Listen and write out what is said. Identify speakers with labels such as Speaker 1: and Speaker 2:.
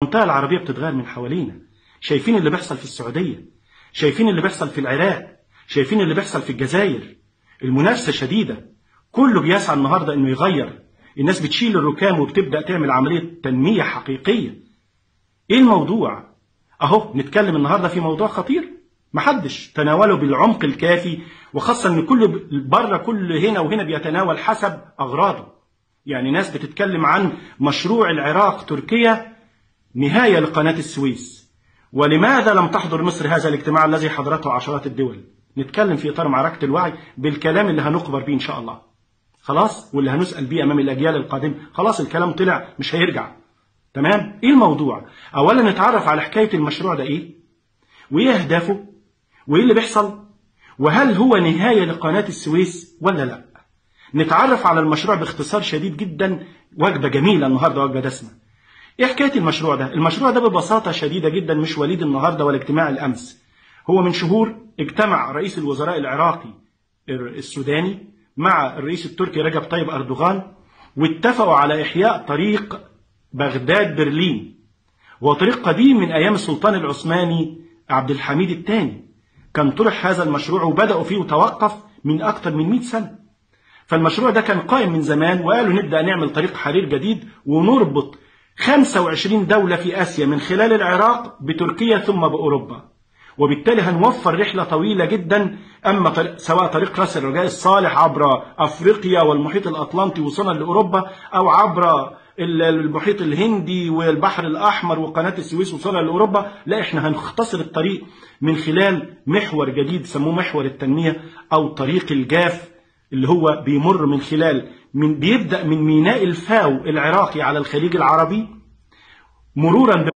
Speaker 1: المنطقة العربية بتتغير من حوالينا شايفين اللي بيحصل في السعودية شايفين اللي بيحصل في العراق شايفين اللي بيحصل في الجزائر المنافسة شديدة كله بيسعى النهاردة انه يغير الناس بتشيل الركام وبتبدأ تعمل عملية تنمية حقيقية ايه الموضوع اهو نتكلم النهاردة في موضوع خطير محدش تناوله بالعمق الكافي وخاصة ان كل بره كل هنا وهنا بيتناول حسب اغراضه يعني ناس بتتكلم عن مشروع العراق تركيا نهاية لقناة السويس ولماذا لم تحضر مصر هذا الاجتماع الذي حضرته عشرات الدول نتكلم في إطار معركة الوعي بالكلام اللي هنقبر بيه إن شاء الله خلاص واللي هنسأل بيه أمام الأجيال القادمة خلاص الكلام طلع مش هيرجع تمام إيه الموضوع أولا نتعرف على حكاية المشروع ده إيه وإيه أهدافه وإيه اللي بيحصل وهل هو نهاية لقناة السويس ولا لا نتعرف على المشروع باختصار شديد جدا وجبة جميلة النهاردة وجبة دسمة ايه حكاية المشروع ده المشروع ده ببساطة شديدة جدا مش وليد النهاردة ولا اجتماع الأمس هو من شهور اجتمع رئيس الوزراء العراقي السوداني مع الرئيس التركي رجب طيب أردوغان واتفقوا على إحياء طريق بغداد برلين وهو طريق قديم من أيام السلطان العثماني عبد الحميد الثاني كان طرح هذا المشروع وبدأوا فيه وتوقف من أكثر من 100 سنة فالمشروع ده كان قائم من زمان وقالوا نبدأ نعمل طريق حرير جديد ونربط 25 دولة في آسيا من خلال العراق بتركيا ثم بأوروبا وبالتالي هنوفر رحلة طويلة جدا أما طريق سواء طريق راس الرجاء الصالح عبر أفريقيا والمحيط الأطلنطي وصولا لأوروبا أو عبر المحيط الهندي والبحر الأحمر وقناة السويس وصولا لأوروبا لا إحنا هنختصر الطريق من خلال محور جديد سموه محور التنمية أو طريق الجاف اللي هو بيمر من خلال من بيبدأ من ميناء الفاو العراقي على الخليج العربي مرورا